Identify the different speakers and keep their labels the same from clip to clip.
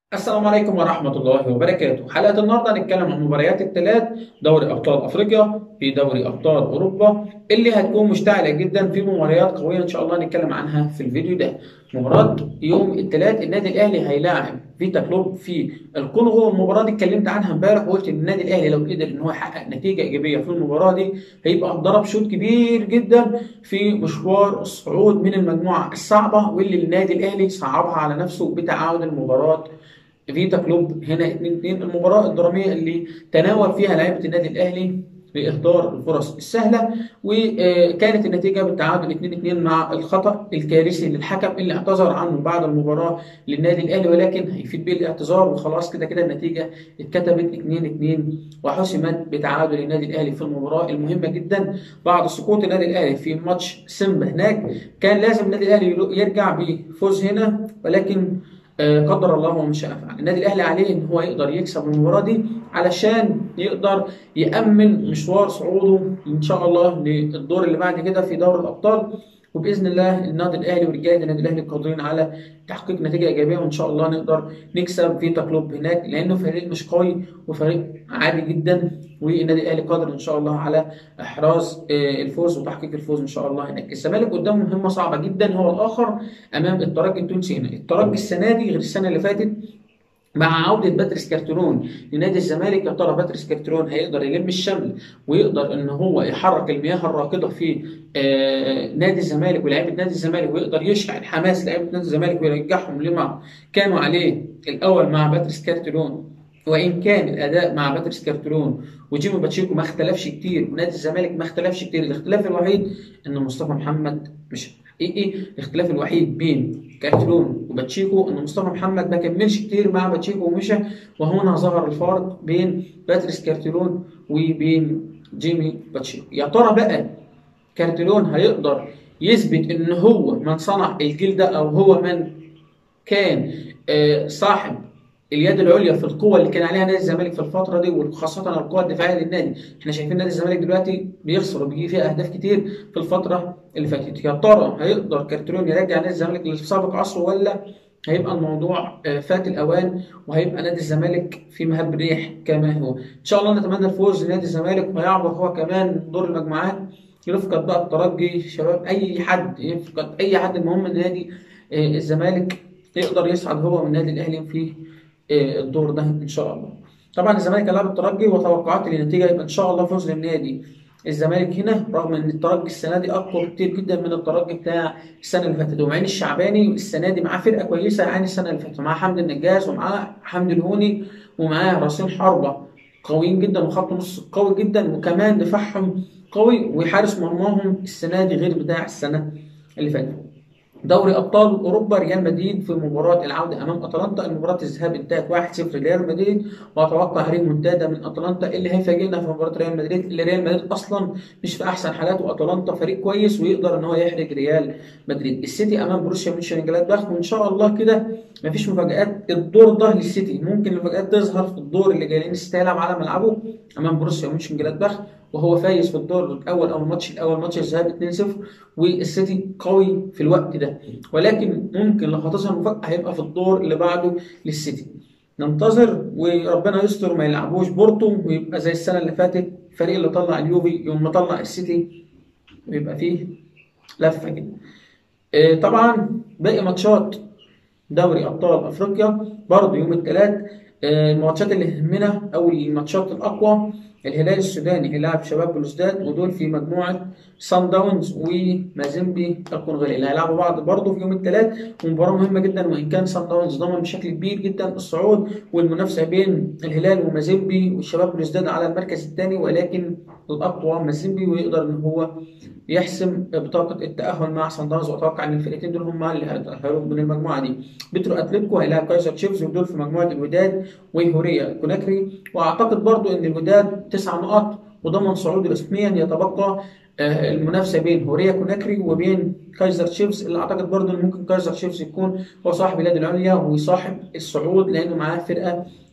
Speaker 1: السلام عليكم ورحمة الله وبركاته حلقة النهاردة هنتكلم عن مباريات الثلاث دوري أبطال أفريقيا في دوري أبطال أوروبا اللي هتكون مشتعلة جدا في مباريات قوية إن شاء الله هنتكلم عنها في الفيديو ده مباراة يوم الثلاث النادي الأهلي هيلاعب فيتا كلوب في الكونغو المباراة دي اتكلمت عنها امبارح وقلت إن النادي الأهلي لو قدر إن هو يحقق نتيجة إيجابية في المباراة دي هيبقى ضرب شوط كبير جدا في مشوار الصعود من المجموعة الصعبة واللي النادي الأهلي صعبها على نفسه بتعادل المباراة فيتا كلوب هنا 2 2 المباراه الدراميه اللي تناول فيها لعيبه النادي الاهلي باهدار الفرص السهله وكانت النتيجه بالتعادل 2 2 مع الخطا الكارثي للحكم اللي اعتذر عنه بعد المباراه للنادي الاهلي ولكن هيفيد بيه الاعتذار وخلاص كده كده النتيجه اتكتبت 2 2 وحسمت بتعادل النادي الاهلي في المباراه المهمه جدا بعد سقوط النادي الاهلي في ماتش سيمبا هناك كان لازم النادي الاهلي يرجع بفوز هنا ولكن قدر الله وما شاء فعل النادي الاهلي عليه ان هو يقدر يكسب المباراه دي علشان يقدر يامن مشوار صعوده ان شاء الله للدور اللي بعد كده في دوري الابطال وباذن الله النادي الاهلي ورجال النادي الاهلي قادرين على تحقيق نتيجه ايجابيه وان شاء الله نقدر نكسب فيتا كلوب هناك لانه فريق مش قوي وفريق عادي جدا والنادي الاهلي قادر ان شاء الله على احراز الفوز وتحقيق الفوز ان شاء الله هناك الزمالك قدامه مهمه صعبه جدا هو الاخر امام الترجي التونسي هنا الترجي السنه دي غير السنه اللي فاتت مع عودة باتريس كارترون لنادي الزمالك يا ترى باتريس كارترون هيقدر يلم الشمل ويقدر ان هو يحرك المياه الراكده في آه نادي الزمالك ولاعيبه نادي الزمالك ويقدر يشعل حماس لعيبه نادي الزمالك ويرجعهم لما كانوا عليه الاول مع باتريس كارترون وان كان الاداء مع باتريس كارترون وجيمي باتشيكو ما اختلفش كتير ونادي الزمالك ما اختلفش كتير الاختلاف الوحيد ان مصطفى محمد مش حقيقي الاختلاف الوحيد بين كارتلون وباتشيكو ان مصطفى محمد ما كملش كتير مع باتشيكو ومشى وهنا ظهر الفرق بين باتريس كارتلون وبين جيمي باتشيكو يا ترى بقى كارتلون هيقدر يثبت ان هو من صنع الجيل ده او هو من كان صاحب اليد العليا في القوة اللي كان عليها نادي الزمالك في الفترة دي وخاصة القوة الدفاعية للنادي، احنا شايفين نادي الزمالك دلوقتي بيخسر وبيجي فيه أهداف كتير في الفترة اللي فاتت، يا ترى هيقدر كارترون يرجع نادي الزمالك لسابق عصره ولا هيبقى الموضوع فات الأوان وهيبقى نادي الزمالك في مهب ريح كما هو، إن شاء الله نتمنى الفوز لنادي الزمالك ويعبر هو كمان دور المجموعات يفقد بقى الترجي شباب أي حد يفقد أي حد المهم إن نادي الزمالك يقدر يصعد هو والنادي الأهلي في الدور ده ان شاء الله طبعا الزمالك هيلاعب الترجي وتوقعاتي للنتيجه يبقى ان شاء الله فوز للنادي الزمالك هنا رغم ان الترجي السنه دي اقوى كتير جدا من الترجي بتاع السنه اللي فاتت ومعين الشعباني السنه دي معاه فرقه كويسه عن السنه اللي فاتت معاه حمدي النجاز ومعاه حمدي الهوني ومعاه راسين حربه قويين جدا وخط نص قوي جدا وكمان دفاعهم قوي وحارس مرماهم السنه دي غير بتاع السنه اللي فاتت دوري ابطال اوروبا ريال مدريد في مباراه العوده امام اتلانتا المباراه الذهاب انتهت 1-0 لريال مدريد واتوقع ريمونتادا من اتلانتا اللي هيفاجئنا في مباراه ريال مدريد اللي ريال مدريد اصلا مش في احسن حالاته واتلانتا فريق كويس ويقدر ان هو يحرج ريال مدريد السيتي امام بروسيا ميونشن جلادباخ وان شاء الله كده مفيش مفاجات الدور ده للسيتي ممكن المفاجات تظهر في الدور اللي جاي لان السيتي هيلعب على ملعبه امام بروسيا ميونشن جلادباخ وهو فايز في الدور الاول او الماتش الاول ماتش الذهاب 2-0 والسيتي قوي في الوقت ده ولكن ممكن لو هتظهر مفاجاه هيبقى في الدور اللي بعده للسيتي ننتظر وربنا يستر ما يلعبوش بورتو ويبقى زي السنه اللي فاتت الفريق اللي طلع اليوفي يوم ما طلع السيتي ويبقى فيه لفه كده طبعا باقي ماتشات دوري ابطال افريقيا برضه يوم الثلاث الماتشات اللي يهمنا او الماتشات الاقوى الهلال السوداني هيلاعب شباب بلوزداد ودول في مجموعه سان داونز ومازيمبي الكونغولي اللي هيلعبوا بعض برضه في يوم الثلاث ومباراه مهمه جدا وان كان سان داونز ضمن بشكل كبير جدا الصعود والمنافسه بين الهلال ومازيمبي والشباب بلوزداد على المركز الثاني ولكن الاقوى مازيمبي ويقدر ان هو يحسم بطاقه التاهل مع سان داونز واتوقع ان الفرقتين دول هم اللي هيتاهلوا من المجموعه دي بترو اتلتيكو هيلاعب كايزر تشيفز ودول في مجموعه الوداد وهوريا كوناكري واعتقد برضو ان الوداد تسع نقط وضمن صعود رسميا يتبقى المنافسه بين هوريا كوناكري وبين كايزر تشيفز اللي اعتقد برضو ان ممكن كايزر تشيفز يكون هو صاحب اليد العليا وصاحب الصعود لانه معاه فرقه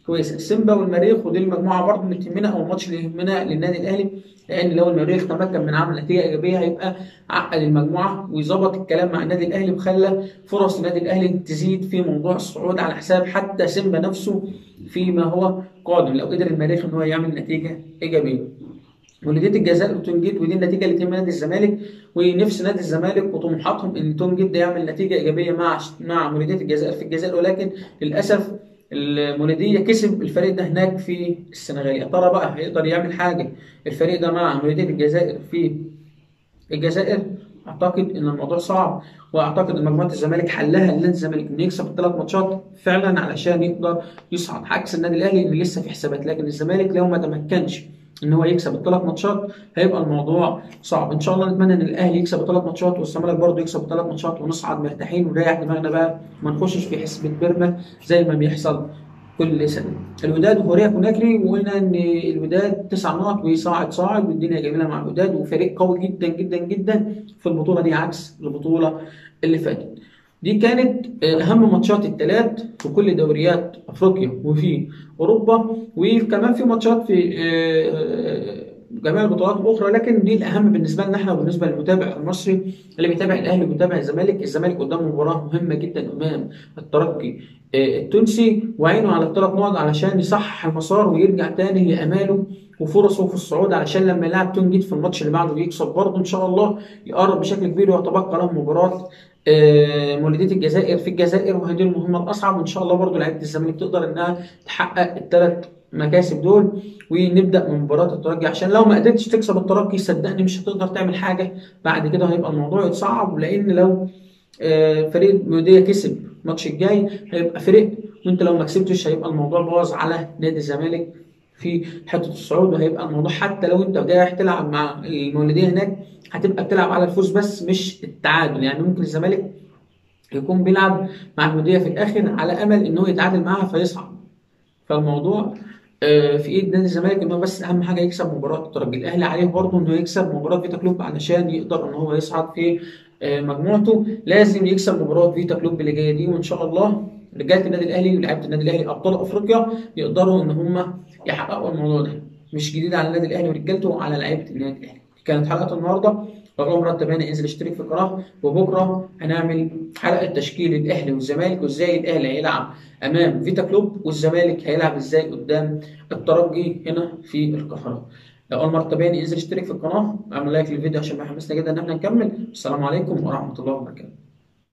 Speaker 1: كويسه سيمبا والمريخ ودي المجموعه برضه اللي تهمنا او الماتش اللي يهمنا للنادي الاهلي لان لو المريخ تمكن من عمل نتيجه ايجابيه هيبقى عقد المجموعه ويظبط الكلام مع النادي الاهلي وخلى فرص النادي الاهلي تزيد في موضوع الصعود على حساب حتى سيمبا نفسه فيما هو قادم لو قدر المريخ ان هو يعمل نتيجه ايجابيه ولديه الجزائر وتونجيت ودي النتيجه اللي تهم نادي الزمالك ونفس نادي الزمالك وطموحاتهم ان تونجيت ده يعمل نتيجه ايجابيه مع مع مولوديه الجزائر في الجزائر ولكن للاسف المولوديه كسب الفريق ده هناك في السنغال يا ترى بقى هيقدر يعمل حاجه الفريق ده مع مولوديه الجزائر في الجزائر اعتقد ان الموضوع صعب واعتقد ان مجموعه الزمالك حلها لنادي الزمالك انه يكسب الثلاث ماتشات فعلا علشان يقدر يصعد عكس النادي الاهلي اللي لسه في حسابات لكن الزمالك لو ما تمكنش ان هو يكسب الثلاث ماتشات هيبقى الموضوع صعب ان شاء الله نتمنى ان الاهلي يكسب الثلاث ماتشات والزمالك برضه يكسب الثلاث ماتشات ونصعد مرتاحين ونريح دماغنا بقى ما نخشش في حسبه بيرما زي ما بيحصل كل سنه. الوداد وهوريا كوناكري وقلنا ان الوداد تسع نقط ويصعد صاعد والدنيا جميله مع الوداد وفريق قوي جدا جدا جدا في البطوله دي عكس البطوله اللي فاتت. دي كانت اهم ماتشات الثلاث في كل دوريات افريقيا وفي اوروبا وكمان في ماتشات في جميع البطولات الاخرى لكن دي الاهم بالنسبه لنا احنا وبالنسبه للمتابع المصري اللي بيتابع الاهلي وبيتابع الزمالك الزمالك قدامه مباراه مهمه جدا امام الترجي التونسي وعينه على الثلاث نقط علشان يصحح المسار ويرجع تاني لاماله وفرصه في الصعود علشان لما يلعب تونجيت في الماتش اللي بعده يكسب برضه ان شاء الله يقرب بشكل كبير ويتبقى له مباراه مولوديه الجزائر في الجزائر وهذه المهمه الاصعب وان شاء الله برضه لعيبه الزمالك تقدر انها تحقق الثلاث مكاسب دول ونبدا من مباراه الترجي عشان لو ما قدرتش تكسب الترجي صدقني مش هتقدر تعمل حاجه بعد كده هيبقى الموضوع يتصعب لان لو فريق المولوديه كسب الماتش الجاي هيبقى فريق وانت لو ما كسبتش هيبقى الموضوع باظ على نادي الزمالك في حته الصعود وهيبقى الموضوع حتى لو انت جاي تلعب مع المولوديه هناك هتبقى بتلعب على الفوز بس مش التعادل يعني ممكن الزمالك يكون بيلعب مع المولوديه في الاخر على امل ان هو يتعادل معاها فيصعد فالموضوع في ايد نادي الزمالك ان هو بس اهم حاجه يكسب مباراه الترجي الاهلي عليه برضه انه يكسب مباراه فيتا كلوب علشان يقدر ان هو يصعد في مجموعته لازم يكسب مباراه فيتا كلوب اللي جايه دي وان شاء الله رجاله النادي الاهلي ولاعيبه النادي الاهلي ابطال افريقيا يقدروا ان هم يحققوا الموضوع ده مش جديد على النادي الاهلي ورجالته وعلى لعيبه النادي الاهلي كانت حلقه النهارده رقم مرتبانا انزل اشترك في القناه وبكره هنعمل حلقه تشكيل الاهلي والزمالك وازاي الاهلي هيلعب امام فيتا كلوب والزمالك هيلعب ازاي قدام الترجي هنا في القاهره لو اول مره تتابعني انزل اشترك في القناه اعمل لايك للفيديو عشان بيحمسنا جدا ان احنا نكمل السلام عليكم ورحمه الله وبركاته